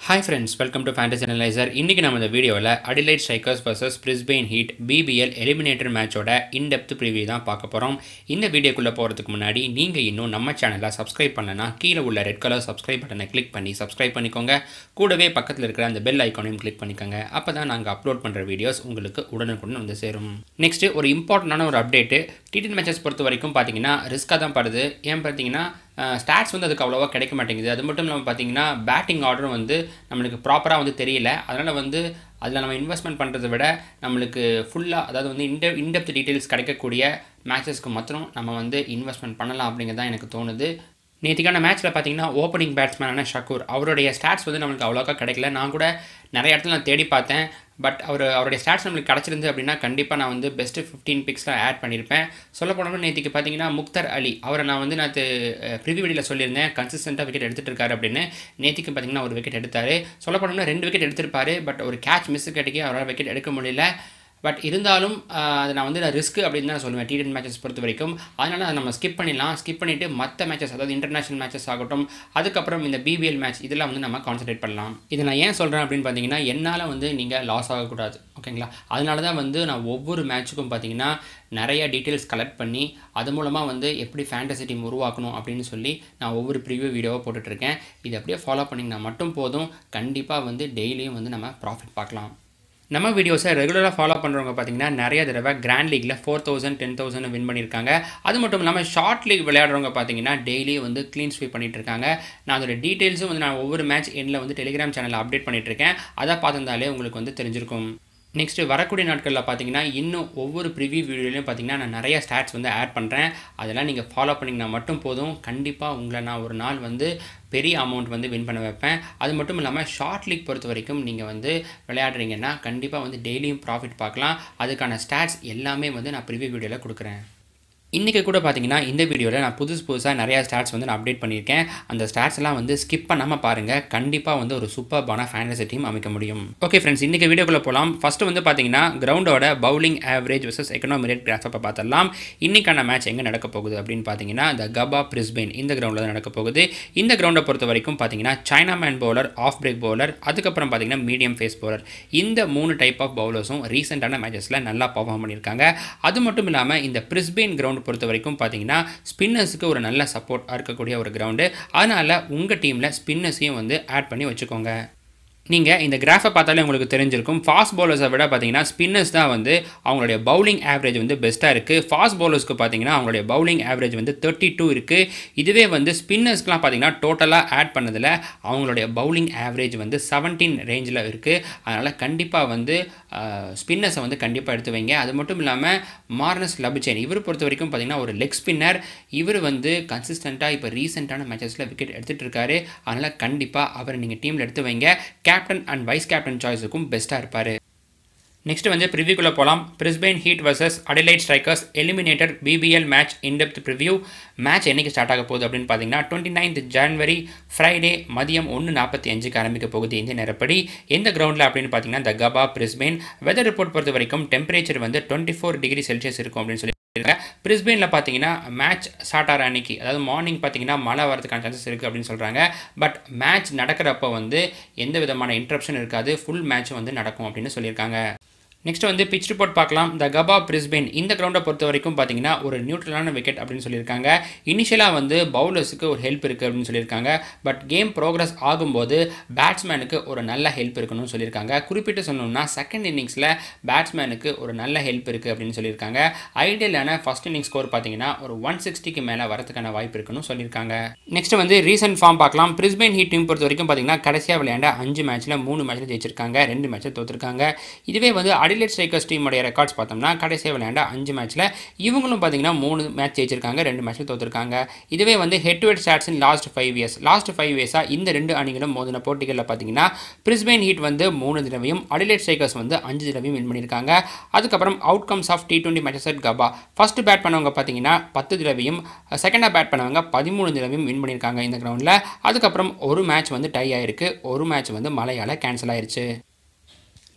hi friends welcome to fantasy analyser இன்றைக்கி நம்ம இந்த வீடியோவில் Adelaide Strikers vs Brisbane Heat BBL eliminator மேட்சோட இன்டெப்த் ப்ரிவியூ தான் பார்க்க போகிறோம் இந்த வீடியோக்குள்ளே போகிறதுக்கு முன்னாடி நீங்கள் இன்னும் நம்ம சேனலை சப்ஸ்கிரைப் பண்ணலனா கீழே உள்ள ரெட் கலர் சப்ஸ்கிரைப் பட்டனை கிளிக் பண்ணி சப்ஸ்கிரைப் பண்ணிக்கோங்க கூடவே பக்கத்தில் இருக்கிற அந்த பெல் ஐக்கானையும் கிளிக் பண்ணிக்கோங்க அப்போ தான் நாங்கள் அப்லோட் பண்ணுற வீடியோஸ் உங்களுக்கு உடனுக்குடன் வந்து சேரும் நெக்ஸ்ட்டு ஒரு இம்பார்ட்டண்டான ஒரு அப்டேட்டு டிடி மேட்சஸ் பொறுத்த வரைக்கும் பார்த்தீங்கன்னா ரிஸ்க்காக தான் படுது ஏன் பார்த்தீங்கன்னா ஸ்டாட்ஸ் வந்து அதுக்கு அவ்வளோவா கிடைக்க மாட்டேங்குது அது மட்டும் இல்லாமல் பார்த்தீங்கன்னா பேட்டிங் ஆர்டரும் வந்து நம்மளுக்கு ப்ராப்பராக வந்து தெரியல அதனால் வந்து அதில் நம்ம இன்வெஸ்ட்மெண்ட் பண்ணுறதை விட நம்மளுக்கு ஃபுல்லாக அதாவது வந்து இன்டெ இன்டெப்த் டீட்டெயில்ஸ் கிடைக்கக்கூடிய மேட்சஸ்க்கு மாத்திரம் நம்ம வந்து இன்வெஸ்ட்மெண்ட் பண்ணலாம் அப்படிங்கிறது தான் எனக்கு தோணுது நேற்றுக்கான மேட்ச்சில் பார்த்தீங்கன்னா ஓப்பனிங் பேட்ஸ்மேனான ஷக்கூர் அவருடைய ஸ்டாட்ஸ் வந்து நம்மளுக்கு அவ்வளோக்கா கிடைக்கல நான் கூட நிறைய இடத்துல நான் தேடி பார்த்தேன் பட் அவர் அவருடைய ஸ்டாட்ஸ் நம்மளுக்கு கிடச்சிருந்து அப்படின்னா கண்டிப்பாக நான் வந்து பெஸ்ட்டு ஃபிஃப்டீன் பிக்ஸில் ஆட் பண்ணியிருப்பேன் சொல்ல போனோம்னா நேற்றுக்கு பார்த்தீங்கன்னா முக்தர் அலி அவரை நான் வந்து நான் ப்ரிவியூ வீடியோவில் சொல்லியிருந்தேன் கன்சிஸ்டண்ட்டாக விக்கெட் எடுத்துகிட்டு இருக்காரு அப்படின்னு நேற்றுக்கு பார்த்தீங்கன்னா ஒரு விக்கெட் எடுத்தார் சொல்ல போனோம்னா ரெண்டு விக்கெட் எடுத்திருப்பாரு பட் ஒரு கேட்ச் மிஸ் கிடைக்கி அவரால் விக்கெட் எடுக்க முடியல பட் இருந்தாலும் அதை நான் வந்து நான் ரிஸ்க் அப்படின்னு தான் சொல்லுவேன் டி டென் மேட்சஸ் பொறுத்த வரைக்கும் அதனால் அதை நம்ம ஸ்கிப் பண்ணிடலாம் ஸ்கிப் பண்ணிவிட்டு மற்ற மேட்சஸ் அதாவது இன்டர்நேஷனல் மேட்சஸ் ஆகட்டும் அதுக்கப்புறம் இந்த பிபிஎல் மேட்ச் இதெல்லாம் வந்து நம்ம கான்சன்ட்ரேட் பண்ணலாம் இதை நான் ஏன் சொல்கிறேன் அப்படின்னு பார்த்தீங்கன்னா என்னால் வந்து நீங்கள் லாஸ் ஆகக்கூடாது ஓகேங்களா அதனால தான் வந்து நான் ஒவ்வொரு மேட்ச்சுக்கும் பார்த்தீங்கன்னா நிறைய டீட்டெயில்ஸ் கலெக்ட் பண்ணி அது மூலமாக வந்து எப்படி ஃபேண்டசி டீம் உருவாக்கணும் அப்படின்னு சொல்லி நான் ஒவ்வொரு ப்ரிவியூ வீடியோவை போட்டுட்ருக்கேன் இதை அப்படியே ஃபாலோ பண்ணிங்கன்னா மட்டும் போதும் கண்டிப்பாக வந்து டெய்லியும் வந்து நம்ம ப்ராஃபிட் பார்க்கலாம் நம்ம வீடியோஸை ரெகுலராக ஃபாலோ பண்ணுறவங்க பார்த்தீங்கன்னா நிறைய தடவை கிராண்ட் லீக்கில் four thousand ten thousand win பண்ணியிருக்காங்க அது மட்டும் இல்லாமல் ஷார்ட் லீக் விளையாடுறவங்க பார்த்தீங்கன்னா டெய்லி வந்து க்ளீன் ஸ்வீப் பண்ணிட்டு இருக்காங்க நான் அதோட டீட்டெயில்ஸும் வந்து நான் ஒவ்வொரு மேட்ச் எண்டில் வந்து டெலிகிராம் சேனலில் அப்டேட் பண்ணிட்டு இருக்கேன் அதை பார்த்துருந்தாலே உங்களுக்கு வந்து தெரிஞ்சிருக்கும் நெக்ஸ்ட்டு வரக்கூடிய நாட்களில் பார்த்தீங்கன்னா இன்னும் ஒவ்வொரு ப்ரிவியூ வீடியோலையும் பார்த்தீங்கன்னா நான் நிறைய ஸ்டாட்ஸ் வந்து ஆட் பண்ணுறேன் அதெல்லாம் நீங்கள் ஃபாலோ பண்ணிங்கன்னா மட்டும் போதும் கண்டிப்பாக உங்களை நான் ஒரு நாள் வந்து பெரிய அமௌண்ட் வந்து வின் பண்ண வைப்பேன் அது மட்டும் இல்லாமல் ஷார்ட் லீக் பொறுத்த வரைக்கும் நீங்கள் வந்து விளையாடுறீங்கன்னா கண்டிப்பாக வந்து டெய்லியும் ப்ராஃபிட் பார்க்கலாம் அதுக்கான ஸ்டாட்ஸ் எல்லாமே வந்து நான் ப்ரிவியூ வீடியோவில் கொடுக்குறேன் இன்றைக்கி கூட பார்த்தீங்கன்னா இந்த வீடியோவில் நான் புதுசு புதுசாக நிறையா ஸ்டாட்ஸ் வந்து நான் அப்டேட் பண்ணியிருக்கேன் அந்த ஸ்டாட்ஸ் எல்லாம் வந்து ஸ்கிப் பண்ணாமல் பாருங்கள் கண்டிப்பாக வந்து ஒரு சூப்பர்பான ஃபேண்டசி டீம் அமைக்க முடியும் ஓகே ஃப்ரெண்ட்ஸ் இன்றைக்கி வீடியோக்குள்ளே போகலாம் ஃபஸ்ட்டு வந்து பார்த்தீங்கன்னா கிரவுண்டோட bowling average versus economy rate கிராஃபை பார்த்துடலாம் இன்றைக்கான மேட்ச் எங்கே நடக்க போகுது அப்படின்னு பார்த்தீங்கன்னா இந்த கபா பிரிஸ்பெயின் இந்த கிரவுண்டில் தான் நடக்க போகுது இந்த கிரவுண்டை பொறுத்த வரைக்கும் பார்த்தீங்கன்னா chinaman bowler off break bowler அதுக்கப்புறம் பார்த்தீங்கன்னா மீடியம் ஃபேஸ் பவுலர் இந்த மூணு டைப் ஆஃப் பவுலர்ஸும் ரீசெண்டான மேட்சஸில் நல்லா பர்ஃபார்ம் பண்ணியிருக்காங்க அது மட்டும் இல்லாமல் இந்த பிரிஸ்பெயின் கிரவுண்ட் கிரவுண்ட் பொறுத்த வரைக்கும் பார்த்தீங்கன்னா ஸ்பின்னர்ஸுக்கு ஒரு நல்ல சப்போர்ட்டாக இருக்கக்கூடிய ஒரு கிரவுண்டு அதனால் உங்கள் டீமில் ஸ்பின்னர்ஸையும் வந்து ஆட் பண்ணி வச்சுக்கோங்க நீங்கள் இந்த கிராஃபை பார்த்தாலே உங்களுக்கு தெரிஞ்சிருக்கும் ஃபாஸ்ட் பவுலர்ஸை விட பார்த்தீங்கன்னா ஸ்பின்னர்ஸ் தான் வந்து அவங்களுடைய பவுலிங் ஆவரேஜ் வந்து பெஸ்ட்டாக இருக்குது ஃபாஸ்ட் பவுலர்ஸ்க்கு பார்த்தீங்கன்னா அவங்களுடைய பவுலிங் ஆவரேஜ் வந்து தேர்ட்டி டூ இருக்குது இதுவே வந்து ஸ்பின்னர்ஸ்க்குலாம் பார்த்தீங்கன்னா டோட்டலாக ஆட் பண்ணதில் அவங்களுடைய பவுலிங் ஆவரேஜ் வந்து செவன்டீன் ரேஞ்சில் இருக்குது அதனால் கண்டிப்பாக வந்து ஸ்பின்னர்ஸை வந்து கண்டிப்பாக எடுத்து வைங்க அது மட்டும் இல்லாமல் மார்னஸ் லபுச்சேன் இவர் பொறுத்த வரைக்கும் பார்த்தீங்கன்னா ஒரு லெக் ஸ்பின்னர் இவர் வந்து கன்சிஸ்டண்ட்டாக இப்போ ரீசெண்டான மேட்சஸில் விக்கெட் எடுத்துகிட்டு இருக்காரு அதனால் கண்டிப்பாக அவரை நீங்கள் டீமில் எடுத்து வைங்க கேப்டன் அண்ட் வைஸ் கேப்டன் சாய்ஸுக்கும் பெஸ்ட்டாக இருப்பார் நெக்ஸ்ட் வந்து ப்ரிவியூக்குள்ளே போகலாம் Brisbane Heat versus Adelaide Strikers eliminator BBL match in depth preview match என்றைக்கு ஸ்டார்ட் ஆக போகுது அப்படின்னு பார்த்தீங்கன்னா டுவெண்ட்டி நைன்த் ஜனவரி ஃப்ரைடே மதியம் ஒன்று நாற்பத்தி அஞ்சுக்கு ஆரம்பிக்க போகுது இந்திய நேரப்படி எந்த கிரவுண்டில் அப்படின்னு பார்த்தீங்கன்னா இந்த கபா பிரிஸ்பெயின் வெதர் ரிப்போர்ட் பொறுத்த வரைக்கும் டெம்பரேச்சர் வந்து டுவெண்ட்டி ஃபோர் டிகிரி செல்சியஸ் இருக்கும் அப்படின்னு சொல்லி பிரிஸ்பெயினில் பார்த்தீங்கன்னா மேட்ச் ஸ்டார்ட் ஆகிற அன்னைக்கு அதாவது மார்னிங் பார்த்தீங்கன்னா மழை வரதுக்கான சான்சஸ் இருக்குது அப்படின்னு சொல்கிறாங்க பட் மேட்ச் நடக்கிறப்ப வந்து எந்த விதமான இன்ட்ரப்ஷன் இருக்காது ஃபுல் மேட்ச் வந்து நடக்கும் அப்படின்னு சொல்லியிருக்காங்க நெக்ஸ்ட் வந்து பிச் ரிப்போர்ட் பார்க்கலாம் த கபா பிரிஸ்பெயின் இந்த கிரவுண்டை பொறுத்த வரைக்கும் பார்த்தீங்கன்னா ஒரு நியூட்ரலான விக்கெட் அப்படின்னு சொல்லியிருக்காங்க இனிஷியலாக வந்து பவுலர்ஸுக்கு ஒரு ஹெல்ப் இருக்குது அப்படின்னு சொல்லியிருக்காங்க பட் கேம் ப்ரோக்ரஸ் ஆகும்போது பேட்ஸ்மேனுக்கு ஒரு நல்ல ஹெல்ப் இருக்கணும்னு சொல்லியிருக்காங்க குறிப்பிட்டு சொன்னோம்னா செகண்ட் இன்னிங்ஸில் பேட்ஸ்மேனுக்கு ஒரு நல்ல ஹெல்ப் இருக்குது அப்படின்னு சொல்லியிருக்காங்க ஐடியலான ஃபஸ்ட் இன்னிங் ஸ்கோர் பார்த்தீங்கன்னா ஒரு ஒன் சிக்ஸ்டிக்கு மேலே வரதுக்கான வாய்ப்பு இருக்குன்னு சொல்லியிருக்காங்க நெக்ஸ்ட் வந்து ரீசன்ட் ஃபார்ம் பார்க்கலாம் பிரிஸ்பெயின் ஹீட் டீம் பொறுத்த வரைக்கும் பார்த்தீங்கன்னா கடைசியாக விளையாண்ட அஞ்சு மேட்ச்சில் மூணு மேட்ச்சில் ஜெயிச்சிருக்காங்க ரெண்டு மேட்ச்சில் தோற்றுருக்காங்க இதுவே வந்து அடிலேட் ஸ்ட்ரைக்கர்ஸ் டீமுடைய ரெக்கார்ட்ஸ் பார்த்தோம்னா கடைசியாக விளையாண்ட அஞ்சு மேட்ச்சில் இவங்களும் பார்த்தீங்கன்னா மூணு மேட்ச் ஜெயிச்சிருக்காங்க ரெண்டு மேட்ச்சில் தோற்றுருக்காங்க இதுவே வந்து head to head stats in last five years last five இயர்ஸாக இந்த ரெண்டு அணிகளும் மோதின போட்டிகளில் பார்த்தீங்கன்னா பிரிஸ்பெயின் ஹீட் வந்து மூணு தடவையும் அடிலேட் ஸ்ட்ரைக்கர்ஸ் வந்து அஞ்சு தடவையும் வின் பண்ணியிருக்காங்க அதுக்கப்புறம் outcomes of T twenty matches at Gabba first bat பண்ணவங்க பார்த்தீங்கன்னா பத்து தடவையும் செகண்டாக பேட் பண்ணவங்க பதிமூணு தடவையும் வின் பண்ணியிருக்காங்க இந்த கிரவுண்டில் அதுக்கப்புறம் ஒரு மேட்ச் வந்து டை ஆயிருக்கு ஒரு மேட்ச் வந்து மழையால் கேன்சல் ஆயிருச்சு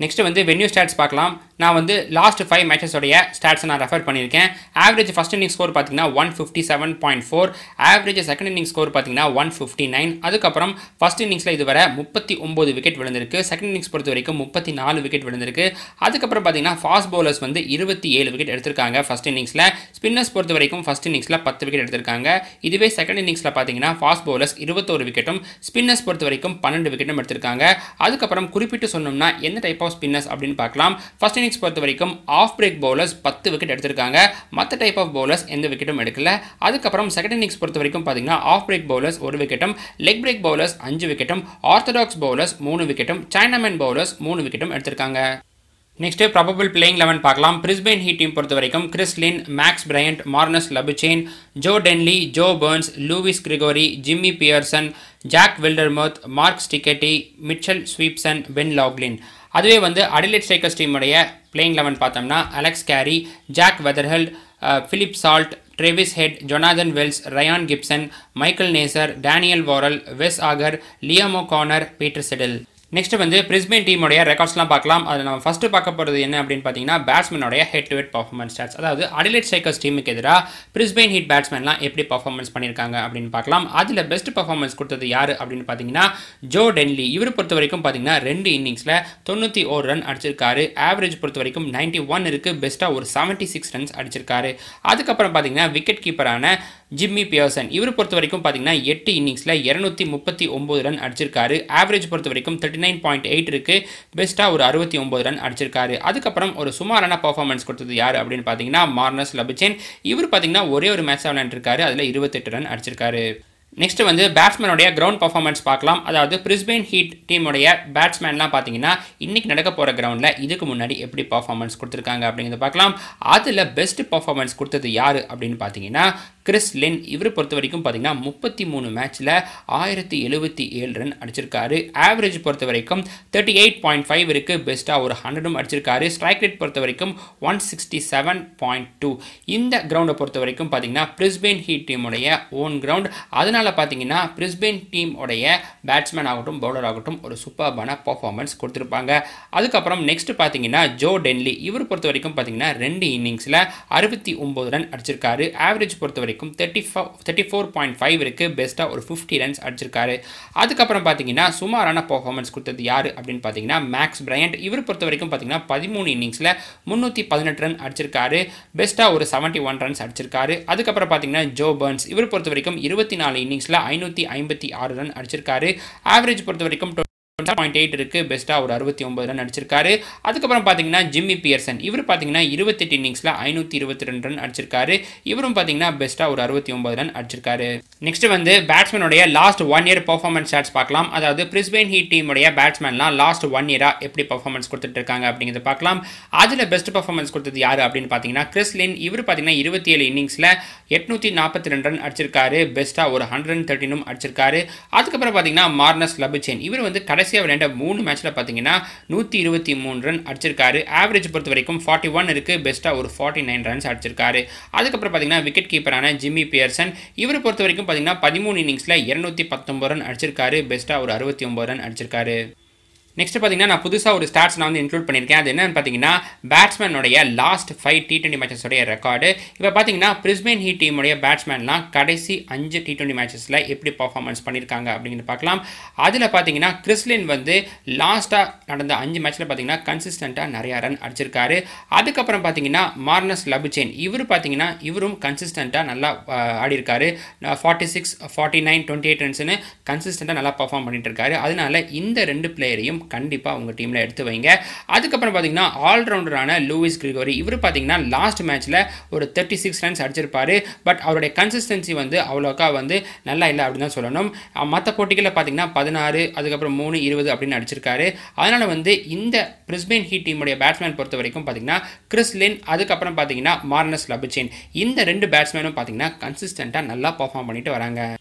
நெக்ஸ்ட் வந்து வென்யூ ஸ்டாட்ஸ் பார்க்கலாம் நான் வந்து லாஸ்ட் ஃபைவ் மேட்சஸோடைய ஸ்டாட்ஸை நான் ரெஃபர் பண்ணியிருக்கேன் ஆவரேஜ் ஃபஸ்ட் இன்னிங் ஸ்கோர் பார்த்தீங்கன்னா one fifty seven point four average second inning score பார்த்தீங்கன்னா ஒன் ஃபிஃப்டி நைன் அதுக்கப்புறம் ஃபஸ்ட் இன்னிங்ஸில் இதுவரை முப்பத்தி ஒம்பது விக்கெட் விழுந்திருக்கு செகண்ட் இன்னிங்ஸ் பொறுத்த வரைக்கும் முப்பத்தி நாலு விக்கெட் விழுந்திருக்கு அதுக்கப்புறம் பார்த்தீங்கன்னா ஃபாஸ்ட் பவுலர்ஸ் வந்து இருபத்தி ஏழு விக்கெட் எடுத்திருக்காங்க ஃபஸ்ட் இன்னிங்ஸில் ஸ்பின்னர்ஸ் பொறுத்த வரைக்கும் ஃபஸ்ட் இன்னிங்ஸில் பத்து விக்கெட் எடுத்திருக்காங்க இதுவே செகண்ட் இன்னிங்ஸில் பார்த்தீங்கன்னா ஃபாஸ்ட் பவுலர்ஸ் இருபத்தோரு விக்கெட்டும் ஸ்பின்னர்ஸ் பொறுத்த வரைக்கும் பன்னெண்டு விக்கெட்டும் எடுத்திருக்காங்க அதுக்கப்புறம் குறிப்பிட்டு சொன்னோம்னா எந்த டைப் ஆஃப் ஸ்பின்னர்ஸ் அப்படின்னு பார்க்கலாம் ஃபர்ஸ்ட் இன்னிங்ஸ் பொறுத்த வரைக்கும் ஆஃப் பிரேக் பவுலர்ஸ் பத்து விக்கெட் எடுத்திருக்காங்க மற்ற டைப் ஆஃப் பவுலர்ஸ் எந்த விக்கெட்டும் எடுக்கல அதுக்கப்புறம் செகண்ட் இன்னிங்ஸ் பொறுத்த வரைக்கும் பார்த்தீங்கன்னா ஆஃப் பிரேக் பவுலர்ஸ் ஒரு விக்கெட்டும் லெக் பிரேக் பவுலர்ஸ் அஞ்சு விக்கெட்டும் ஆர்த்தடாக்ஸ் பவுலர்ஸ் மூணு விக்கெட்டும் சைனாமேன் பவுலர்ஸ் மூணு விக்கெட்டும் எடுத்திருக்காங்க நெக்ஸ்ட் ப்ராபபிள் பிளேயிங் லெவன் பார்க்கலாம் பிரிஸ்பெயின் ஹீட் டீம் பொறுத்த வரைக்கும் Chris Lynn Max Bryant Marnus Labuschagne Joe Denly Joe Burns Lewis Gregory Jimmy Peirson Jack Wildermuth Mark Steketee Mitchell Swepson Ben Laughlin அதுவே வந்து Adelaide Strikers டீமுடைய playing eleven பார்த்தோம்னா Alex Carey Jake Weatherald Philip Salt Travis Head Jonathan Wells Ryan Gibson Michael Neser Daniel Worrall Wes Agar Liam O'Connor Peter Siddle next வந்து Brisbane டீமுடைய ரெக்கார்ட்ஸ்லாம் பார்க்கலாம் அது நம்ம first பார்க்க போகிறது என்ன அப்படின்னு பார்த்தீங்கன்னா பேட்ஸ்மேனோடைய head to head performance stats அதாவது அடிலேட் ஸ்ட்ரைக்கர்ஸ் டீமுக்கு எதிராக பிரிஸ்பெயின் ஹீட் பேட்ஸ்மேன்லாம் எப்படி பர்ஃபார்மன்ஸ் பண்ணியிருக்காங்க அப்படின்னு பார்க்கலாம் அதில் பெஸ்ட் பர்ஃபார்மன்ஸ் கொடுத்தது யார் அப்படின்னு பார்த்தீங்கன்னா ஜோ டென்லி இவர் பொறுத்த வரைக்கும் பார்த்தீங்கன்னா ரெண்டு இன்னிங்ஸில் தொண்ணூற்றி ஒரு ரன் அடிச்சிருக்காரு ஆவரேஜ் பொறுத்த வரைக்கும் நைன்ட்டி ஒன் இருக்குது பெஸ்ட்டாக ஒரு செவன்ட்டி சிக்ஸ் ரன்ஸ் அடிச்சிருக்காரு அதுக்கப்புறம் பார்த்தீங்கன்னா விக்கெட் கீப்பரான ஜிம்மி பியர்சன் இவர் பொறுத்த வரைக்கும் பார்த்தீங்கன்னா எட்டு இன்னிங்ஸில் இரநூத்தி முப்பத்தி ஒம்பது ரன் அடிச்சிருக்காரு ஆவரேஜ் பொறுத்த வரைக்கும் தேர்ட்டி நைன் பாயிண்ட் எயிட் இருக்குது பெஸ்ட்டாக ஒரு அறுபத்தி ஒம்பது ரன் அடிச்சிருக்காரு அதுக்கப்புறம் ஒரு சுமாரான பர்ஃபார்மன்ஸ் கொடுத்தது யார் அப்படின்னு பார்த்தீங்கன்னா மார்னஸ் லபிச்சேன் இவர் பார்த்தீங்கன்னா ஒரே ஒரு மேட்ச் விளையாண்டுருக்காரு அதில் இருபத்தெட்டு ரன் அடிச்சிருக்காரு நெக்ஸ்ட் வந்து பேட்ஸ்மேனுடைய கிரவுண்ட் பர்ஃபார்மன்ஸ் பார்க்கலாம் அதாவது பிரிஸ்பெயின் ஹீட் டீமுடைய பேட்ஸ்மேன்லாம் பார்த்தீங்கன்னா இன்னைக்கு நடக்க போகிற கிரவுண்டில் இதுக்கு முன்னாடி எப்படி பர்ஃபார்மன்ஸ் கொடுத்துருக்காங்க அப்படிங்கிறத பார்க்கலாம் அதில் பெஸ்ட் பர்ஃபார்மன்ஸ் கொடுத்தது யார் அப்படின்னு பார்த்தீங்கன்னா கிறிஸ் லென் இவர் பொறுத்த வரைக்கும் பார்த்தீங்கன்னா முப்பத்தி மூணு மேட்ச்சில் ஆயிரத்தி எழுபத்தி ஏழு ரன் அடிச்சிருக்காரு ஆவரேஜ் பொறுத்த வரைக்கும் தேர்ட்டி எயிட் பாயிண்ட் ஃபைவ் இருக்குது பெஸ்ட்டாக ஒரு ஹண்ட்ரடும் அடிச்சிருக்காரு ஸ்ட்ரைக் ரேட் பொறுத்த வரைக்கும் one sixty seven point two இந்த கிரவுண்டை பொறுத்த வரைக்கும் பார்த்தீங்கன்னா பிரிஸ்பெயின் ஹீட் டீமுடைய ஓன் கிரவுண்ட் அதனால் பார்த்தீங்கன்னா பிரிஸ்பெயின் டீம் உடைய பேட்ஸ்மேன் ஆகட்டும் பவுலர் ஆகட்டும் ஒரு சூப்பர்பான பர்ஃபார்மன்ஸ் கொடுத்துருப்பாங்க அதுக்கப்புறம் நெக்ஸ்ட் பார்த்தீங்கன்னா ஜோ டென்லி இவர் பொறுத்த வரைக்கும் பார்த்தீங்கன்னா ரெண்டு இன்னிங்ஸில் அறுபத்தி ஒம்பது ரன் அடிச்சிருக்காரு ஆவரேஜ் பொறுத்த வரைக்கும் தேர்ட்டி ஃபோ தேர்ட்டி ஃபோர் பாயிண்ட் ஃபைவ் இருக்குது பெஸ்ட்டாக ஒரு ஃபிஃப்டி ரன்ஸ் அடிச்சிருக்காரு அதுக்கப்புறம் பார்த்தீங்கன்னா சுமாரான பர்ஃபார்மன்ஸ் கொடுத்தது யார் அப்படின்னு பார்த்தீங்கன்னா மேக்ஸ் பிரையண்ட் இவர் பொறுத்த வரைக்கும் பார்த்தீங்கன்னா பதிமூணு இன்னிங்ஸில் முந்நூற்றி பதினெட்டு ரன் அடிச்சிருக்காரு பெஸ்ட்டாக ஒரு செவன்ட்டி ஒன் ரன்ஸ் அடிச்சிருக்காரு அதுக்கப்புறம் பார்த்தீங்கன்னா ஜோ பர்ன்ஸ் இவர் பொறுத்த வரைக்கும் இருபத்தி நாலு இன்னிங்ஸில் ஐநூற்றி ஐம்பத்தி ஆறு ரன் அடிச்சிருக்காரு ஆவரேஜ் பொறுத்த வரைக்கும் பாயிண்ட் எயிட் இருக்குது பெஸ்ட்டாக ஒரு அறுபத்தி ஒம்பது ரன் அடிச்சிருக்காரு அதுக்கப்புறம் பார்த்தீங்கன்னா ஜிம்மி பியர்சன் இவர் பார்த்தீங்கன்னா இருபத்தெட்டு இன்னிங்ஸில் ஐநூற்றி இருபத்தி ரெண்டு ரன் அடிச்சிருக்காரு இவரும் பார்த்தீங்கன்னா பெஸ்ட்டாக ஒரு அறுபத்தி ஒம்பது ரன் அடிச்சிருக்காரு நெக்ஸ்ட் வந்து பேட்ஸ்மேனுடைய last one year performance stats பார்க்கலாம் அதாவது பிரிஸ்பெயின் ஹீட் டீமுடைய பேட்ஸ்மேன்லாம் லாஸ்ட் ஒன் இயராக எப்படி பர்ஃபார்மன்ஸ் கொடுத்துட்டு இருக்காங்க அப்படிங்கிறத பார்க்கலாம் அதில் பெஸ்ட் பர்ஃபார்மன்ஸ் கொடுத்தது யார் அப்படின்னு பார்த்தீங்கன்னா கிறிஸ்லின் இவர் பார்த்தீங்கன்னா இருபத்தி ஏழு இன்னிங்ஸில் எட்நூற்றி நாற்பத்தி ரெண்டு ரன் அடிச்சிருக்காரு பெஸ்ட்டாக ஒரு ஹண்ட்ரட் தேர்ட்டினும் அடிச்சிருக்காரு அதுக்கப்புறம் பார்த்தீங்கன்னா மார்னஸ் லபுச்சேன் இவர் வந்து கடைசியாக விளையாண்ட மூணு மேட்ச்சில் பார்த்தீங்கன்னா நூற்றி இருபத்தி மூணு ரன் அடிச்சிருக்காரு ஆவரேஜ் பொறுத்த வரைக்கும் ஃபார்ட்டி ஒன் இருக்குது பெஸ்ட்டாக ஒரு ஃபார்ட்டி நைன் ரன்ஸ் அடிச்சிருக்காரு அதுக்கப்புறம் பார்த்தீங்கன்னா விக்கெட் கீப்பரான ஜிம்மி பியர்சன் இவர் பொறுத்த வரைக்கும் பார்த்தீங்கன்னா பதிமூணு இன்னிங்ஸில் இரநூத்தி பத்தொம்பது ரன் அடிச்சிருக்காரு பெஸ்ட்டாக ஒரு அறுபத்தி ஒம்பது ரன் அடிச்சிருக்காரு நெக்ஸ்ட் பார்த்தீங்கன்னா நான் புதுசாக ஒரு ஸ்டாட்ஸ் நான் வந்து இன்க்ளூட் பண்ணியிருக்கேன் அது என்னன்னு பார்த்தீங்கன்னா பேட்ஸ்மேனுடைய லாஸ்ட் ஃபைவ் டி டுவெண்ட்டி மேட்சஸோடைய ரெக்கார்டு இப்போ பார்த்தீங்கன்னா பிரிஸ்பெயின் ஹீட் டீமுடைய பேட்ஸ்மேன்லாம் கடைசி அஞ்சு டி டுவெண்ட்டி மேட்சஸில் எப்படி பர்ஃபார்மன்ஸ் பண்ணியிருக்காங்க அப்படிங்கிறது பார்க்கலாம் அதில் பார்த்தீங்கன்னா கிறிஸ்லின் வந்து லாஸ்ட்டாக நடந்த அஞ்சு மேட்ச்சில் பார்த்தீங்கன்னா கன்சிஸ்டண்ட்டாக நிறையா ரன் அடிச்சிருக்காரு அதுக்கப்புறம் பார்த்தீங்கன்னா மார்னஸ் லபுச்சேன் இவர் பார்த்தீங்கன்னா இவரும் கன்சிஸ்டண்ட்டாக நல்லா ஆடிருக்காரு forty six forty nine twenty eight ரன்ஸ்னு கன்சிஸ்டண்ட்டாக நல்லா பர்ஃபார்ம் பண்ணிட்டு இருக்காரு அதனால இந்த ரெண்டு பிளேயரையும் கண்டிப்பாக உங்கள் டீமில் எடுத்து வைங்க அதுக்கப்புறம் பார்த்தீங்கன்னா ஆல்ரவுண்டரான லூவிஸ் கிரிகோரி இவர் பார்த்தீங்கன்னா லாஸ்ட் மேட்ச்சில் ஒரு தேர்ட்டி சிக்ஸ் ரன்ஸ் அடிச்சிருப்பாரு பட் அவருடைய கன்சிஸ்டன்சி வந்து அவ்வளோக்கா வந்து நல்லா இல்லை அப்படின்னு தான் சொல்லணும் மற்ற போட்டிகளில் பார்த்தீங்கன்னா பதினாறு அதுக்கப்புறம் மூணு இருபது அப்படின்னு அடிச்சிருக்காரு அதனால் வந்து இந்த பிரிஸ்பெயின் ஹீட் டீமுடைய பேட்ஸ்மேன் பொறுத்த வரைக்கும் பார்த்தீங்கன்னா கிறிஸ்லின் அதுக்கப்புறம் பார்த்தீங்கன்னா மார்னஸ் லபுச்சேன் இந்த ரெண்டு பேட்ஸ்மேனும் பார்த்தீங்கன்னா கன்சிஸ்டண்ட்டாக நல்லா பர்ஃபார்ம் பண்ணிட்டு வராங்க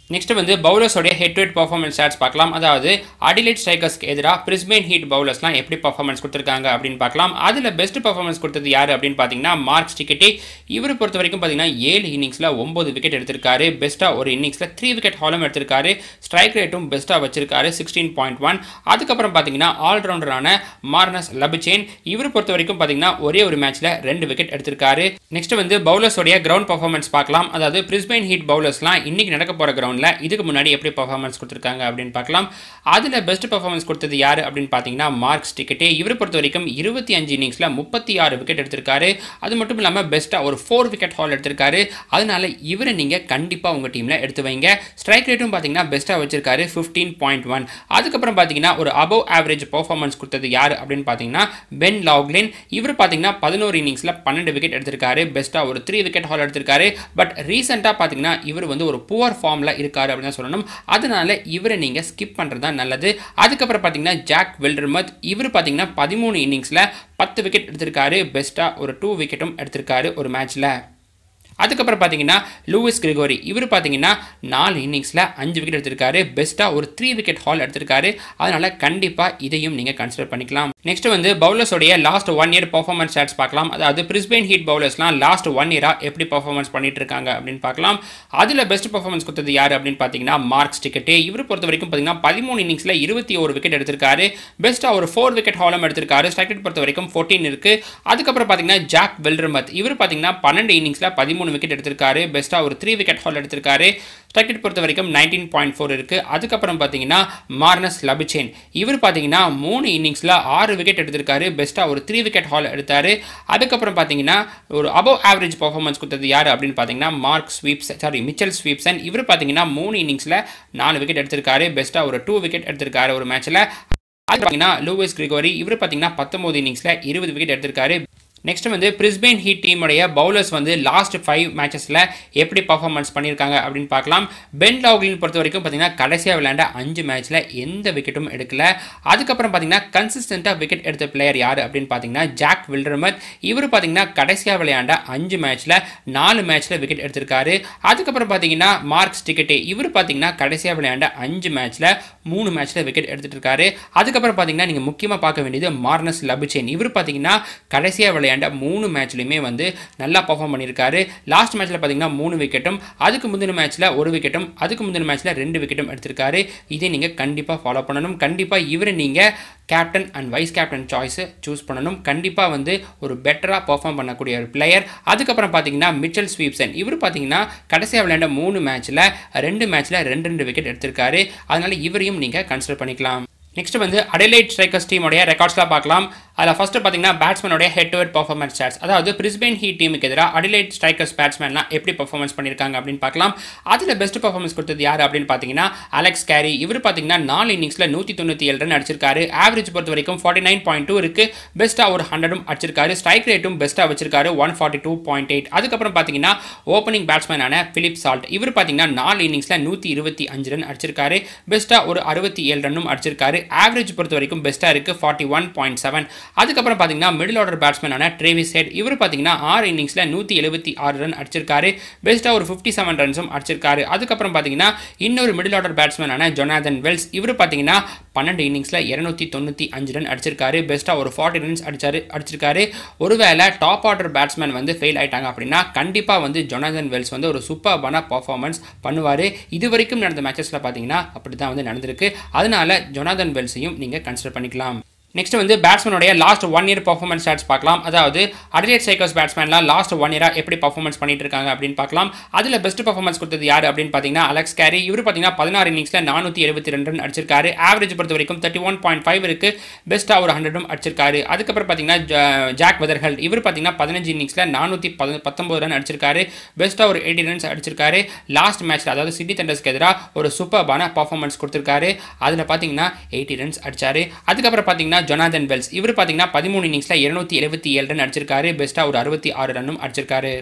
நெக்ஸ்ட் வந்து பவுலர்ஸோடைய head to head performance stats பார்க்கலாம் அதாவது அடிலைட் ஸ்ட்ரைக்கர்ஸ்க்கு எதிராக பிரிஸ்பெயின் ஹீட் பவுலர்ஸ்லாம் எப்படி பர்ஃபார்மன்ஸ் கொடுத்துருக்காங்க அப்படின்னு பார்க்கலாம் அதில் பெஸ்ட் பர்ஃபார்மன்ஸ் கொடுத்தது யார் அப்படின்னு பார்த்தீங்கன்னா மார்க்ஸ் டிக்கெட்டே இவர் பொறுத்த வரைக்கும் பார்த்தீங்கன்னா ஏழு இன்னிங்ஸில் ஒம்பது விக்கெட் எடுத்திருக்காரு பெஸ்ட்டாக ஒரு இன்னிங்ஸில் த்ரீ விக்கெட் ஹாலும் எடுத்திருக்காரு ஸ்ட்ரைக் ரேட்டும் பெஸ்ட்டாக வச்சிருக்காரு சிக்ஸ்டீன் பாயிண்ட் ஒன் அதுக்கப்புறம் பார்த்தீங்கன்னா ஆல்ரவுண்டரான மார்னஸ் லபிச்சேன் இவர் பொறுத்த வரைக்கும் பார்த்தீங்கன்னா ஒரே ஒரு மேட்ச்சில் ரெண்டு விக்கெட் எடுத்திருக்காரு நெக்ஸ்ட் வந்து பவுலர்ஸோடைய கிரவுண்ட் பர்ஃபார்மன்ஸ் பார்க்கலாம் அதாவது பிரிஸ்பெயின் ஹீட் பவுலர்ஸ்லாம் இன்னைக்கு நடக்க போகிற கிரவுண்டில் இதுக்கு முன்னாடி எப்படி பர்ஃபார்மன்ஸ் கொடுத்துருக்காங்க அப்படின்னு பார்க்கலாம் அதில் பெஸ்ட் பர்ஃபார்மன்ஸ் கொடுத்தது யார் அப்படின்னு பார்த்தீங்கன்னா மார்க்ஸ் டிக்கெட்டே இவரை பொறுத்த வரைக்கும் இருபத்தி அஞ்சு இன்னிங்ஸில் முப்பத்தி ஆறு விக்கெட் எடுத்திருக்காரு அது மட்டும் இல்லாமல் பெஸ்ட்டாக ஒரு ஃபோர் விக்கெட் ஹால் எடுத்திருக்காரு அதனால இவரை நீங்கள் கண்டிப்பாக உங்கள் டீமில் எடுத்து வைங்க ஸ்ட்ரைக் ரேட்டும் பார்த்தீங்கன்னா பெஸ்ட்டாக வச்சிருக்காரு ஃபிஃப்டீன் பாயிண்ட் ஒன் அதுக்கப்புறம் பார்த்தீங்கன்னா ஒரு அபவ் ஆவரேஜ் பர்ஃபார்மன்ஸ் கொடுத்தது யார் அப்படின்னு பார்த்தீங்கன்னா பென் லாக்லின் இவர் பார்த்தீங்கன்னா பதினோரு இன்னிங்ஸில் பன்னெண்டு விக்கெட் எடுத்திருக்காரு பெஸ்ட்டாக ஒரு த்ரீ விக்கெட் ஹால் எடுத்திருக்காரு பட் ரீசெண்டாக பார்த்தீங்கன்னா இவர் வந்து ஒரு புவர் ஃபார்மில் இருக்காரு அப்படின்னு தான் சொல்லணும் அதனால இவரை நீங்கள் ஸ்கிப் பண்ணுறது தான் நல்லது அதுக்கப்புறம் பார்த்தீங்கன்னா ஜாக் வெல்டர்மத் இவர் பார்த்தீங்கன்னா பதிமூணு இன்னிங்ஸில் பத்து விக்கெட் எடுத்திருக்காரு பெஸ்ட்டாக ஒரு டூ விக்கெட்டும் எடுத்திருக்காரு ஒரு மேட்ச்சில் அதுக்கப்புறம் பார்த்தீங்கன்னா லூயிஸ் கிரிகோரி இவர் பார்த்தீங்கன்னா நாலு இன்னிங்ஸில் அஞ்சு விக்கெட் எடுத்திருக்காரு பெஸ்ட்டாக ஒரு த்ரீ விக்கெட் ஹால் எடுத்திருக்காரு அதனால் கண்டிப்பாக இதையும் நீங்கள் கன்சிடர் பண்ணிக்கலாம் நெக்ஸ்ட் வந்து பவுலர்ஸோடைய last one year performance stats பார்க்கலாம் அதாவது பிரிஸ்பெயின் ஹீட் பவுலர்ஸ்லாம் லாஸ்ட் ஒன் இயராக எப்படி பர்ஃபார்மன்ஸ் பண்ணிட்டு இருக்காங்க அப்படின்னு பார்க்கலாம் அதில் பெஸ்ட் பர்ஃபார்மன்ஸ் கொடுத்தது யார் அப்படின்னு பார்த்தீங்கன்னா மார்க்ஸ் டிக்கெட்டே இவர் பொறுத்த வரைக்கும் பார்த்தீங்கன்னா பதிமூணு இன்னிங்ஸில் இருபத்தி ஒரு விக்கெட் எடுத்திருக்காரு பெஸ்ட்டாக ஒரு ஃபோர் விக்கெட் ஹாலும் எடுத்திருக்காரு ஸ்ட்ரைக் ரேட் பொறுத்த வரைக்கும் ஃபோர்டீன் இருக்கு அதுக்கப்புறம் பார்த்தீங்கன்னா ஜாக் வெல்ரமத் இவர் பார்த்தீங்கன்னா பன்னெண்டு இன்னிங்ஸில் பதிமூணு விக்கெட் எடுத்திருக்காரு பெஸ்ட்டாக ஒரு த்ரீ விக்கெட் ஹால் எடுத்திருக்காரு ஸ்ட்ரைக் ரேட் பொறுத்த வரைக்கும் நைன்டீன் பாயிண்ட் ஃபோர் இருக்குது அதுக்கப்புறம் பார்த்தீங்கன்னா மார்னஸ் லபிச்சேன் இவர் பார்த்தீங்கன்னா மூணு இன்னிங்ஸில் ஆறு விக்கெட் எடுத்திருக்காரு பெஸ்ட்டாக ஒரு த்ரீ விக்கெட் ஹால் எடுத்தார் அதுக்கப்புறம் பார்த்தீங்கன்னா ஒரு அபவ் ஆவரேஜ் பர்ஃபார்மன்ஸ் கொடுத்தது யார் அப்படின்னு பார்த்தீங்கன்னா Mark Sweps sorry Mitchell Swepson இவர் பார்த்தீங்கன்னா மூணு இன்னிங்ஸில் நாலு விக்கெட் எடுத்திருக்காரு பெஸ்ட்டாக ஒரு டூ விக்கெட் எடுத்திருக்காரு ஒரு மேட்ச்சில் அது பார்த்தீங்கன்னா லூவிஸ் கிரிகோரி இவர் பார்த்தீங்கன்னா பத்தொம்போது இன்னிங்ஸில் இருபது விக்கெட் எடுத்திருக்காரு நெக்ஸ்ட் வந்து பிரிஸ்பெயின் ஹீட் டீமுடைய பவுலர்ஸ் வந்து லாஸ்ட் ஃபைவ் மேட்சஸில் எப்படி பர்ஃபார்மன்ஸ் பண்ணியிருக்காங்க அப்படின்னு பார்க்கலாம் பென் லாக்லின் பொறுத்த வரைக்கும் பார்த்தீங்கன்னா கடைசியாக விளையாண்ட அஞ்சு மேட்ச்சில் எந்த விக்கெட்டும் எடுக்கல அதுக்கப்புறம் பார்த்தீங்கன்னா கன்சிஸ்டண்ட்டாக விக்கெட் எடுத்த பிளேயர் யார் அப்படின்னு பார்த்தீங்கன்னா ஜாக் வில்டர்மத் இவர் பார்த்தீங்கன்னா கடைசியாக விளையாண்ட அஞ்சு மேட்ச்சில் நாலு மேட்ச்சில் விக்கெட் எடுத்திருக்காரு அதுக்கப்புறம் பார்த்தீங்கன்னா மார்க்ஸ் டிக்கெட்டே இவர் பார்த்தீங்கன்னா கடைசியாக விளையாண்ட அஞ்சு மேட்ச்சில் மூணு மேட்ச்சில் விக்கெட் எடுத்துட்டு இருக்காரு அதுக்கப்புறம் பார்த்தீங்கன்னா நீங்கள் முக்கியமாக பார்க்க வேண்டியது மார்னஸ் லபிச்சேன் இவர் பார்த்தீங்கன்னா கடைசியாக விளையாண்ட மூணு மேட்ச்லையுமே வந்து நல்லா பர்ஃபார்ம் பண்ணியிருக்காரு லாஸ்ட் மேட்ச்சில் பார்த்தீங்கன்னா மூணு விக்கெட்டும் அதுக்கு முந்தின மேட்ச்சில் ஒரு விக்கெட்டும் அதுக்கு முந்தின மேட்ச்சில் ரெண்டு விக்கெட்டும் எடுத்திருக்காரு இதை நீங்கள் கண்டிப்பாக ஃபாலோ பண்ணணும் கண்டிப்பாக இவரை நீங்கள் கேப்டன் அண்ட் வைஸ் கேப்டன் சாய்ஸை சூஸ் பண்ணணும் கண்டிப்பாக வந்து ஒரு பெட்டராக பர்ஃபார்ம் பண்ணக்கூடிய ஒரு பிளேயர் அதுக்கப்புறம் பார்த்தீங்கன்னா மிச்சல் ஸ்வீப்சன் இவர் பார்த்தீங்கன்னா கடைசியாக விளையாண்ட மூணு மேட்ச்சில் ரெண்டு மேட்ச்சில் ரெண்டு ரெண்டு விக்கெட் எடுத்திருக்காரு அதனால் இவரையும் நீங்கள் கன்சிடர் பண்ணிக்கலாம் நெக்ஸ்ட் வந்து அடைலைட் ஸ்ட்ரைக்கர்ஸ் டீமோடைய ரெக்கார்ட்ஸ்லாம் பார்க்கலாம் அதில் ஃபஸ்ட்டு பார்த்தீங்கன்னா பேட்ஸ்மேனோடைய head to head performance stats அதாவது பிரிஸ்பெயின் ஹீட் டீமுக்கு எதிராக அடிலைட் ஸ்ட்ரைக்கர்ஸ் பேட்ஸ்மேன்லாம் எப்படி பர்ஃபார்மன்ஸ் பண்ணியிருக்காங்க அப்படின்னு பார்க்கலாம் அதில் பெஸ்ட் பர்ஃபார்மன்ஸ் கொடுத்தது யார் அப்படின்னு பார்த்தீங்கன்னா அலெக்ஸ் கேரி இவர் பார்த்தீங்கன்னா நாலு இன்னிங்ஸில் நூற்றி தொண்ணூற்றி ஏழு ரன் அடிச்சிருக்காரு ஆவரேஜ் பொறுத்த வரைக்கும் ஃபார்ட்டி நைன் பாயிண்ட் டூ இருக்குது பெஸ்ட்டாக ஒரு ஹண்ட்ரடும் அடிச்சிருக்காரு ஸ்ட்ரைக் ரேட்டும் பெஸ்ட்டாக வச்சிருக்காரு one forty two point eight அதுக்கப்புறம் பார்த்தீங்கன்னா ஓப்பனிங் பேட்ஸ்மேனான பிலிப் சால்ட் இவர் பார்த்தீங்கன்னா நாலு இன்னிங்ஸில் நூற்றி இருபத்தி அஞ்சு ரன் அடிச்சிருக்காரு பெஸ்ட்டாக ஒரு அறுபத்தி ஏழு ரன்னும் அடிச்சிருக்காரு ஆவரேஜ் பொறுத்த வரைக்கும் பெஸ்ட்டாக இருக்குது ஃபார்ட்டி ஒன் பாயிண்ட் செவன் அதுக்கப்புறம் பார்த்தீங்கன்னா மிடில் ஆர்டர் பேட்ஸ்மேனான ட்ரேவிஸ் ஹெட் இவர் பார்த்தீங்கன்னா ஆறு இன்னிங்ஸில் நூற்றி எழுபத்தி ஆறு ரன் அடிச்சிருக்காரு பெஸ்ட்டாக ஒரு ஃபிஃப்டி செவன் ரன்ஸும் அடிச்சிருக்காரு அதுக்கப்புறம் பார்த்தீங்கன்னா இன்னொரு மிடில் ஆர்டர் பேட்ஸ்மேனான ஜொனாதன் வெல்ஸ் இவர் பார்த்தீங்கன்னா பன்னெண்டு இன்னிங்ஸில் இரநூத்தி தொண்ணூற்றி அஞ்சு ரன் அடிச்சிருக்காரு பெஸ்ட்டாக ஒரு ஃபார்ட்டி ரன்ஸ் அடிச்சாரு அடிச்சிருக்காரு ஒருவேளை டாப் ஆர்டர் பேட்ஸ்மேன் வந்து ஃபெயில் ஆயிட்டாங்க அப்படின்னா கண்டிப்பாக வந்து ஜொனாதன் வெல்ஸ் வந்து ஒரு சூப்பர்பான பர்ஃபார்மன்ஸ் பண்ணுவார் இது வரைக்கும் நடந்த மேட்சஸில் பார்த்தீங்கன்னா அப்படி தான் வந்து நடந்திருக்கு அதனால ஜொனாதன் வெல்ஸையும் நீங்கள் கன்சிடர் பண்ணிக்கலாம் நெக்ஸ்ட் வந்து பேட்ஸ்மேனுடைய last one year performance stats பார்க்கலாம் அதாவது அடிலேட் சைக்கர்ஸ் பேட்ஸ்மேன்லாம் லாஸ்ட் ஒன் இயராக எப்படி பர்ஃபார்மன்ஸ் பண்ணிட்டு இருக்காங்க அப்படின்னு பார்க்கலாம் அதில் பெஸ்ட் பர்ஃபார்மன்ஸ் கொடுத்தது யார் அப்படின்னு பார்த்தீங்கன்னா அலெக்ஸ் கேரி இவர் பார்த்தீங்கன்னா பதினாறு இன்னிங்ஸில் நானூற்றி எழுபத்தி ரெண்டு ரன் அடிச்சிருக்காரு ஆவரேஜ் பொறுத்த வரைக்கும் தேர்ட்டி ஒன் பாயிண்ட் ஃபைவ் இருக்குது பெஸ்ட்டாக ஒரு ஹண்ட்ரடும் அடிச்சிருக்காரு அதுக்கப்புறம் பார்த்தீங்கன்னா ஜா- ஜாக் வெதர்ஹல் இவர் பார்த்தீங்கன்னா பதினஞ்சு இன்னிங்ஸில் நானூற்றி பத பத்தொம்பது ரன் அடிச்சிருக்காரு பெஸ்ட்டாக ஒரு எயிட்டி ரன்ஸ் அடிச்சிருக்காரு லாஸ்ட் மேட்ச்சில் அதாவது சிட்டி தண்டர்ஸ்க்கு எதிராக ஒரு சூப்பர்பான பர்ஃபார்மன்ஸ் கொடுத்துருக்காரு அதில் பார்த்தீங்கன்னா எயிட்டி ரன்ஸ் அடிச்சாரு அதுக்கப்புறம் பார்த்தீங்கன்னா ஜொனாதன் வெல்ஸ் இவர் பார்த்தீங்கன்னா பதிமூணு இன்னிங்ஸில் இருநூத்தி எழுபத்தி ஏழு ரன் அடிச்சிருக்காரு பெஸ்ட்டாக ஒரு அறுபத்தி ஆறு ரன்னும் அடிச்சிருக்காரு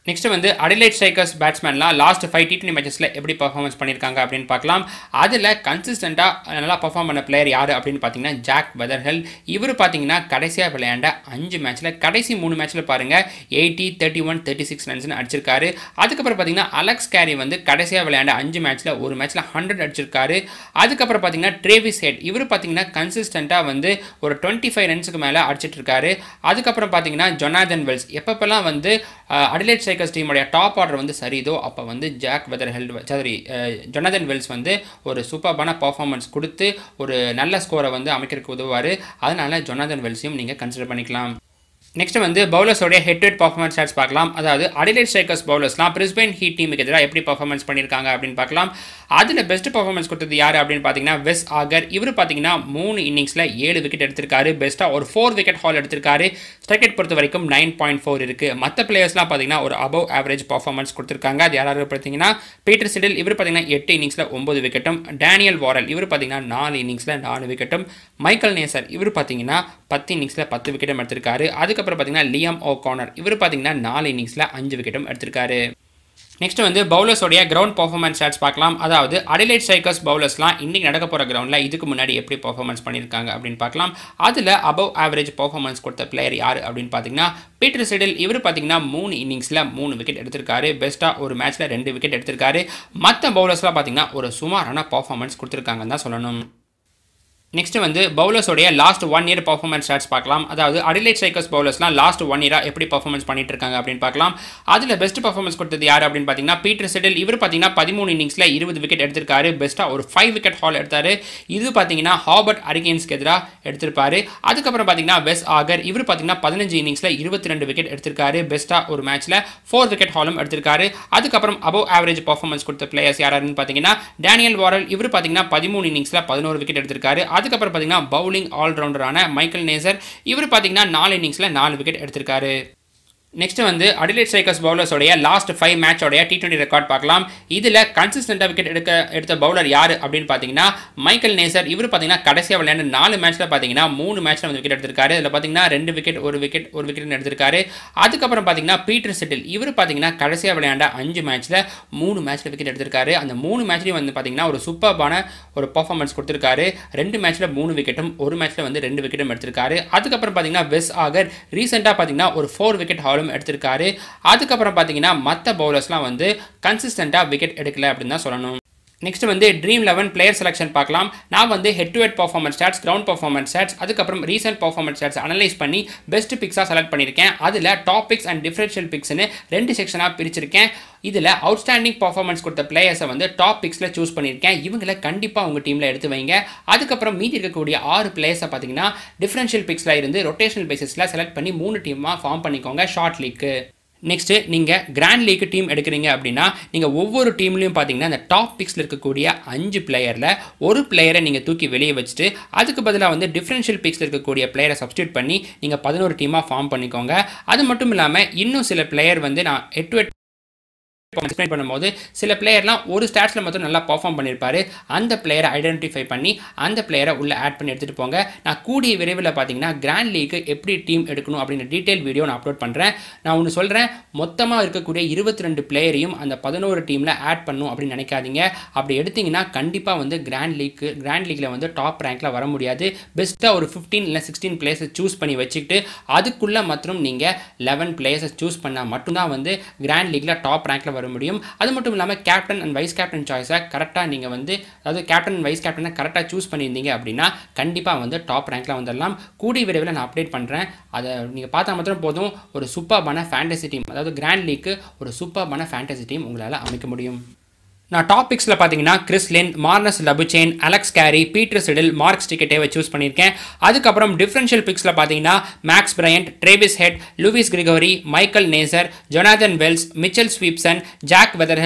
நெக்ஸ்ட் வந்து அடிலைட் ஸ்ட்ரைக்கர்ஸ் பேட்ஸ்மேன்லாம் லாஸ்ட் ஃபைவ் டி டுவெண்ட்டி மேட்சஸில் எப்படி பர்ஃபார்மன்ஸ் பண்ணியிருக்காங்க அப்படின்னு பார்க்கலாம் அதில் கன்சிஸ்டண்ட்டாக நல்லா பர்ஃபார்ம் பண்ண பிளேயர் யார் அப்படின்னு பார்த்தீங்கன்னா ஜாக் வெதர்ஹெல் இவர் பார்த்தீங்கன்னா கடைசியாக விளையாண்ட அஞ்சு மேட்ச்சில் கடைசி மூணு மேட்ச்சில் பாருங்கள் eighty thirty one thirty six ரன்ஸ்னு அடிச்சிருக்காரு அதுக்கப்புறம் பார்த்தீங்கன்னா அலெக்ஸ் கேரி வந்து கடைசியாக விளையாண்ட அஞ்சு மேட்ச்சில் ஒரு மேட்ச்சில் ஹண்ட்ரட் அடிச்சிருக்காரு அதுக்கப்புறம் பார்த்தீங்கன்னா ட்ரேவிஸ் ஹெட் இவர் பார்த்தீங்கன்னா கன்சிஸ்டண்ட்டாக வந்து ஒரு டுவெண்ட்டி ஃபைவ் ரன்ஸுக்கு மேலே அடிச்சிட்டு இருக்காரு அதுக்கப்புறம் பார்த்தீங்கன்னா ஜொனாதன் வெல்ஸ் எப்பப்பெல்லாம் வந்து அடிலைட் ஸ்ட்ரைக்கர்ஸ் டீமுடைய டாப் ஆர்டர் வந்து சரிதோ அப்போ வந்து Jake Weatherald sorry Jonathan Wells வந்து ஒரு சூப்பர்பான பர்ஃபார்மன்ஸ் கொடுத்து ஒரு நல்ல ஸ்கோரை வந்து அமைக்கிறதுக்கு உதவுவார் அதனால ஜொனாதன் வெல்ஸையும் நீங்கள் கன்சிடர் பண்ணிக்கலாம் நெக்ஸ்ட் வந்து பவுலர்ஸோடைய ஹெட் டு பர்ஃபார்மன்ஸ் ஸ்டாட்ஸ் பார்க்கலாம் அதாவது அடிலைட் ஸ்ட்ரைக்கர்ஸ் பவுலர்ஸ்லாம் பிரிஸ்பெயின் ஹீட் டீமுக்கு எதிராக எப்படி பர்ஃபார்மன்ஸ் பண்ணியிருக்காங்க அப்படின்னு பார்க்கலாம் அதில் பெஸ்ட் பர்ஃபார்மன்ஸ் கொடுத்தது யார் அப்படின்னு பார்த்தீங்கன்னா வெஸ் ஆகர் இவர் பார்த்தீங்கன்னா மூணு இன்னிங்ஸில் ஏழு விக்கெட் எடுத்திருக்காரு பெஸ்ட்டாக ஒரு ஃபோர் விக்கெட் ஹால் எடுத்திருக்காரு ஸ்ட்ரைக்கெட் பொறுத்த வரைக்கும் நைன் பாயிண்ட் ஃபோர் இருக்குது மற்ற பிளேயர்ஸ்லாம் பார்த்தீங்கன்னா ஒரு அபவ் ஆவரேஜ் பர்ஃபார்மன்ஸ் கொடுத்துருக்காங்க அது யாராவது பார்த்தீங்கன்னா பீட்டர் சிடில் இவர் பார்த்தீங்கன்னா எட்டு இன்னிங்ஸில் ஒம்பது விக்கெட்டும் டேனியல் வாரல் இவர் பார்த்தீங்கன்னா நாலு இன்னிங்ஸில் நாலு விக்கெட்டும் மைக்கேல் நேசர் இவர் பார்த்தீங்கன்னா பத்து இன்னிங்ஸில் பத்து விக்கெட்டும் எடுத்திருக்காரு அதுக்கப்புறம் பார்த்தீங்கன்னா லியம் ஓ கார்னர் இவர் பார்த்தீங்கன்னா நாலு இன்னிங்ஸில் அஞ்சு விக்கெட்டும் எடுத்திருக்காரு நெக்ஸ்ட் வந்து பவுலர்ஸோடைய கிரவுண்ட் பர்ஃபார்மன்ஸ் ஸ்டாட்ஸ் பார்க்கலாம் அதாவது அடிலைட் ஸ்ட்ரைக்கர்ஸ் பவுலர்ஸ்லாம் இன்றைக்கி நடக்க போகிற கிரவுண்டில் இதுக்கு முன்னாடி எப்படி பர்ஃபார்மன்ஸ் பண்ணியிருக்காங்க அப்படின்னு பார்க்கலாம் அதில் அபவ் ஆவரேஜ் பர்ஃபார்மன்ஸ் கொடுத்த பிளேயர் யார் அப்படின்னு பார்த்தீங்கன்னா பீட்டர் சிடில் இவர் பார்த்தீங்கன்னா மூணு இன்னிங்ஸில் மூணு விக்கெட் எடுத்திருக்காரு பெஸ்ட்டாக ஒரு மேட்ச்சில் ரெண்டு விக்கெட் எடுத்திருக்காரு மற்ற பவுலர்ஸ்லாம் பார்த்தீங்கன்னா ஒரு சுமாரான பர்ஃபார்மன்ஸ் கொடுத்துருக்காங்கன்னு தான் சொல்லணும் நெக்ஸ்ட் வந்து பவுலர்ஸோடைய last one year performance stats பார்க்கலாம் அதாவது அடிலைட் ஸ்ட்ரைக்கர்ஸ் பவுலர்ஸ்லாம் லாஸ்ட் ஒன் இயராக எப்படி பர்ஃபார்மன்ஸ் பண்ணிட்டு இருக்காங்க அப்படின்னு பார்க்கலாம் அதில் பெஸ்ட் பர்ஃபார்மன்ஸ் கொடுத்தது யார் அப்படின்னு பார்த்தீங்கன்னா பீட்டர் செட்டில் இவர் பார்த்தீங்கன்னா பதிமூணு இன்னிங்ஸில் இருபது விக்கெட் எடுத்திருக்காரு பெஸ்ட்டாக ஒரு ஃபைவ் விக்கெட் ஹால் எடுத்தார் இது பார்த்தீங்கன்னா ஹாபர்ட் அரிகேன்ஸ்க்கு எதிராக எடுத்திருப்பாரு அதுக்கப்புறம் பார்த்தீங்கன்னா வெஸ் ஆகர் இவர் பார்த்தீங்கன்னா பதினஞ்சு இன்னிங்ஸில் இருபத்தி ரெண்டு விக்கெட் எடுத்திருக்காரு பெஸ்ட்டாக ஒரு மேட்ச்சில் ஃபோர் விக்கெட் ஹாலும் எடுத்திருக்காரு அதுக்கப்புறம் அபவ் ஆவரேஜ் பர்ஃபார்மன்ஸ் கொடுத்த பிளேயர்ஸ் யாருன்னு பார்த்தீங்கன்னா டேனியல் வாரல் இவர் பார்த்தீங்கன்னா பதிமூணு இன்னிங்ஸில் பதினோரு விக்கெட் எடுத்திருக்காரு அதுக்கப்புறம் பார்த்தீங்கன்னா பவுலிங் ஆல்ரவுண்டரான மைக்கேல் நேசர் இவர் பார்த்தீங்கன்னா நாலு இன்னிங்ஸில் நாலு விக்கெட் எடுத்திருக்காரு நெக்ஸ்ட் வந்து அடிலைட் ஸ்ட்ரைக்கர்ஸ் பவுலர்ஸோடைய லாஸ்ட் ஃபைவ் மேட்சோடைய டி டுவெண்ட்டி ரெக்கார்ட் பார்க்கலாம் இதில் கன்சிஸ்டண்டாக விக்கெட் எடுக்க எடுத்த பவுலர் யார் அப்படின்னு பார்த்தீங்கன்னா மைக்கேல் நேசர் இவர் பார்த்தீங்கன்னா கடைசியாக விளையாண்டு நாலு மேட்ச்சில் பார்த்தீங்கன்னா மூணு மேட்ச்சில் வந்து விக்கெட் எடுத்திருக்காரு இதில் பார்த்தீங்கன்னா ரெண்டு விக்கெட் ஒரு விக்கெட் ஒரு விக்கெட் எடுத்திருக்காரு அதுக்கப்புறம் பார்த்தீங்கன்னா பீட்டர் செட்டில் இவர் பார்த்தீங்கன்னா கடைசியாக விளையாண்ட அஞ்சு மேட்ச்சில் மூணு மேட்ச்சில் விக்கெட் எடுத்திருக்காரு அந்த மூணு மேட்ச்லையும் வந்து பார்த்தீங்கன்னா ஒரு சூப்பர்பான ஒரு பர்ஃபார்மன்ஸ் கொடுத்திருக்காரு ரெண்டு மேட்ச்சில் மூணு விக்கெட்டும் ஒரு மேட்ச்சில் வந்து ரெண்டு விக்கெட்டும் எடுத்திருக்காரு அதுக்கப்புறம் பார்த்தீங்கன்னா வெஸ் ஆகர் ரீசெண்டாக பார்த்தீங்கன்னா ஒரு ஃபோர் விக்கெட் ஹாலும் எடுத்திருக்காரு அதுக்கப்புறம் பார்த்தீங்கன்னா மற்ற பவுலர்ஸ்லாம் வந்து கன்சிஸ்டண்ட்டாக விக்கெட் எடுக்கல அப்படின்னு தான் சொல்லணும் நெக்ஸ்ட் வந்து ட்ரீம் லெவன் பிளேயர் செலெக்ஷன் பார்க்கலாம் நான் வந்து head to head performance stats ground performance stats அதுக்கப்புறம் ரீசெண்ட் பர்ஃபார்மன்ஸ் ஸ்டாட்ஸ் அனலைஸ் பண்ணி பெஸ்ட் பிக்ஸாக செலக்ட் பண்ணியிருக்கேன் அதில் டாப் பிக்ஸ் அண்ட் டிஃபரன்ஷியல் பிக்ஸ்னு ரெண்டு செக்ஷனாக பிரிச்சிருக்கேன் இதில் அவுட்ஸ்டாண்டிங் பர்ஃபார்மன்ஸ் கொடுத்த பிளேயர்ஸை வந்து டாப் பிக்ஸில் சூஸ் பண்ணியிருக்கேன் இவங்களை கண்டிப்பாக உங்கள் டீமில் எடுத்து வைங்க அதுக்கப்புறம் மீதி இருக்கக்கூடிய ஆறு பிளேயர்ஸை பார்த்தீங்கன்னா டிஃபரன்ஷியல் பிக்ஸில் இருந்து ரொட்டேஷனல் பேசிஸில் செலக்ட் பண்ணி மூணு டீமாக ஃபார்ம் பண்ணிக்கோங்க ஷார்ட் லீக்கு நெக்ஸ்ட்டு நீங்கள் கிராண்ட் லீக் டீம் எடுக்கிறீங்க அப்படின்னா நீங்கள் ஒவ்வொரு டீம்லையும் பார்த்தீங்கன்னா அந்த டாப் பிக்ஸில் இருக்கக்கூடிய அஞ்சு பிளேயரில் ஒரு பிளேயரை நீங்கள் தூக்கி வெளியே வச்சுட்டு அதுக்கு பதிலாக வந்து டிஃப்ரென்ஷியல் பிக்ஸில் இருக்கக்கூடிய பிளேயரை சப்ஸ்டியூட் பண்ணி நீங்கள் பதினோரு டீமாக ஃபார்ம் பண்ணிக்கோங்க அது மட்டும் இல்லாமல் இன்னும் சில பிளேயர் வந்து நான் எட்டு எட்டு எக்ஸ்பிளைன் பண்ணும்போது சில பிளேயர்லாம் ஒரு ஸ்டாட்ஸில் மட்டும் நல்லா பர்ஃபார்ம் பண்ணியிருப்பாரு அந்த பிளேயரை ஐடென்டிஃபை பண்ணி அந்த பிளேயரை உள்ளே ஆட் பண்ணி எடுத்துகிட்டு போங்க நான் கூடிய விரைவில் பார்த்தீங்கன்னா கிராண்ட் லீக்கு எப்படி டீம் எடுக்கணும் அப்படின்ற டீட்டெயில் வீடியோ நான் அப்லோட் பண்ணுறேன் நான் ஒன்று சொல்கிறேன் மொத்தமாக இருக்கக்கூடிய இருபத்தி ரெண்டு பிளேயரையும் அந்த பதினோரு டீமில் ஆட் பண்ணும் அப்படின்னு நினைக்காதீங்க அப்படி எடுத்தீங்கன்னா கண்டிப்பாக வந்து கிராண்ட் லீக்கு கிராண்ட் லீக்கில் வந்து டாப் ரேங்க்கில் வர முடியாது பெஸ்ட்டாக ஒரு ஃபிஃப்டீன் இல்லை சிக்ஸ்டீன் பிளேயர்ஸை சூஸ் பண்ணி வச்சுக்கிட்டு அதுக்குள்ளே மற்றும் நீங்கள் லெவன் பிளேயர்ஸை சூஸ் பண்ணால் மட்டும்தான் வந்து கிராண்ட் லீக்கில் டாப் ரேங்க்கில் வர முடியும் அது மட்டும் இல்லாமல் கேப்டன் அண்ட் வைஸ் கேப்டன் சாய்ஸை கரெக்டாக நீங்கள் வந்து அதாவது கேப்டன் அண்ட் வைஸ் கேப்டனை கரெக்டாக சூஸ் பண்ணியிருந்தீங்க அப்படின்னா கண்டிப்பாக வந்து டாப் ரேங்க்கில் வந்துடலாம் கூடிய விரைவில் நான் அப்டேட் பண்ணுறேன் அதை நீங்கள் பார்த்தா மாத்திரம் போதும் ஒரு சூப்பர்பான ஃபேண்டசி டீம் அதாவது கிராண்ட் லீக்கு ஒரு சூப்பர்பான ஃபேண்டசி டீம் உங்களால் அமைக்க முடியும் நான் டாபிக்ஸில் பார்த்தீங்கன்னா Chris Lynn Marnus Labuschagne Alex Carey Peter Siddle Marcus டிக்கெட்டேவை சூஸ் பண்ணியிருக்கேன் அதுக்கப்புறம் டிஃப்ரென்ஷியல் பிக்ஸில் பார்த்தீங்கன்னா Max Bryant Travis Head Lewis Gregory Michael Neser Jonathan Wells Mitchell Swepson Jake Weatherald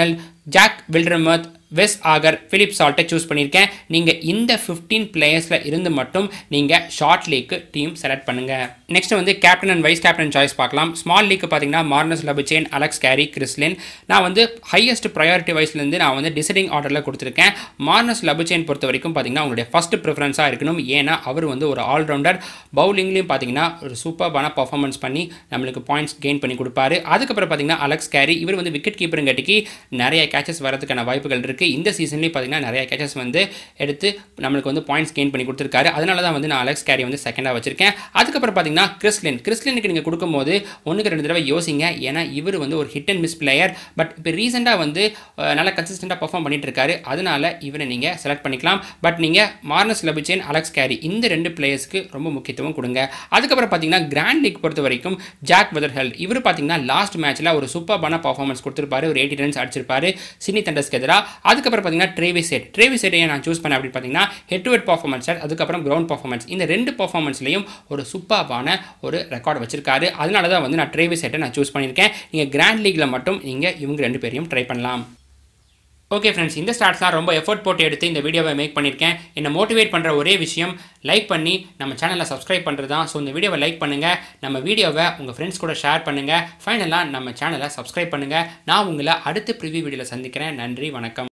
Jake Wildermuth Wes Agar Philip சால்ட்டை சூஸ் பண்ணியிருக்கேன் நீங்கள் இந்த ஃபிஃப்டீன் பிளேயர்ஸில் இருந்து மட்டும் நீங்கள் ஷார்ட் லீக்கு டீம் செலக்ட் பண்ணுங்கள் நெக்ஸ்ட் வந்து captain and vice captain choice பார்க்கலாம் ஸ்மால் லீக் பார்த்தீங்கன்னா Marnus Labuschagne Alex Carey Chris Lynn நான் வந்து ஹையஸ்ட் ப்ரையாரிட்டி வைஸ்லேருந்து நான் வந்து டிசைடிங் ஆர்டரில் கொடுத்துருக்கேன் மார்னஸ் லபுச்சேன் பொறுத்த வரைக்கும் பார்த்தீங்கன்னா உங்களுடைய ஃபஸ்ட் ப்ரிஃபரன்ஸாக இருக்கணும் ஏன்னா அவர் வந்து ஒரு ஆல்ரவுண்டர் பவுலிங்லேயும் பார்த்தீங்கன்னா ஒரு சூப்பர்பான பர்ஃபார்மன்ஸ் பண்ணி நம்மளுக்கு பாயிண்ட்ஸ் கெயின் பண்ணி கொடுப்பாரு அதுக்கப்புறம் பார்த்தீங்கன்னா அலெக்ஸ் கேரி இவர் வந்து விக்கெட் கீப்பருங்காட்டிக்கு நிறைய கேச்சஸ் வரதுக்கான வாய்ப்புகள் இருக்குது இந்த சீசன்லேயும் பார்த்தீங்கன்னா நிறைய கேச்சஸ் வந்து எடுத்து நம்மளுக்கு வந்து பாயிண்ட்ஸ் கெயின் பண்ணி கொடுத்துருக்காரு அதனால தான் வந்து நான் அலெக்ஸ் கேரி வந்து செகண்டாக வச்சிருக்கேன் அதுக்கப்புறம் பார்த்தீங்கன்னா கிறிஸ்லின் கிறிஸ்லினுக்கு நீங்கள் கொடுக்கும்போது ஒன்றுக்கு ரெண்டு தடவை யோசிங்க ஏன்னா இவர் வந்து ஒரு hit and miss player but இப்போ ரீசெண்டாக வந்து அஹ், நல்லா கன்சிஸ்டண்ட்டாக பர்ஃபார்ம் பண்ணிட்டு இருக்காரு அதனால இவரை நீங்கள் செலக்ட் பண்ணிக்கலாம் பட் நீங்கள் மார்னஸ் லபிச்சேன் அலெக்ஸ் கேரி இந்த ரெண்டு பிளேயர்ஸ்க்கு ரொம்ப முக்கியத்துவம் கொடுங்க அதுக்கப்புறம் பார்த்தீங்கன்னா கிராண்ட் லீக் பொறுத்த வரைக்கும் ஜாக் வெதர்ஹெல் இவர் பார்த்தீங்கன்னா லாஸ்ட் மேட்ச்சில் ஒரு சூப்பர்பான பர்ஃபார்மன்ஸ் கொடுத்துருப்பாரு ஒரு எயிட்டி ரன்ஸ் அடிச்சிருப்பாரு சினி தண்டஸ்க்கு எதிராக அதுக்கப்புறம் பார்த்தீங்கன்னா ட்ரேவி செட் ட்ரேவி செட்டை நான் சூஸ் பண்ணேன் அப்படின்னு பார்த்தீங்கன்னா ஹெட் டு ஹெட் பர்ஃபார்மன்ஸ் அதுக்கப்புறம் கிரவுண்ட் பர்ஃபார்மன்ஸ் இந்த ரெண்டு பர்ஃபார்மன்ஸ்லையும் ஒரு சூப்பர்பான ஒரு ரெக்கார்டு வச்சிருக்காரு அதனால தான் வந்து நான் ட்ரேவி செட்டை நான் சூஸ் பண்ணியிருக்கேன் நீங்கள் கிராண்ட் லீக்ல மட்டும் நீங்கள் இவங்க ரெண்டு பேரையும் ட்ரை பண்ணலாம் ஓகே ஃப்ரெண்ட்ஸ் இந்த ஸ்டார்ட்ஸ்லாம் ரொம்ப எஃபோர்ட் போட்டு எடுத்து இந்த வீடியோவை மேக் பண்ணியிருக்கேன் என்னை மோட்டிவேட் பண்ணுற ஒரே விஷயம் லைக் பண்ணி நம்ம சேனலை சப்ஸ்கிரைப் பண்ணுறது தான் ஸோ இந்த வீடியோவை லைக் பண்ணுங்கள் நம்ம வீடியோவை உங்கள் ஃப்ரெண்ட்ஸ் கூட ஷேர் பண்ணுங்கள் ஃபைனலாக நம்ம சேனலை சப்ஸ்கிரைப் பண்ணுங்கள் நான் உங்களை அடுத்த ப்ரிவியூ வீடியோவில் சந்திக்கிறேன் நன்றி வணக்கம்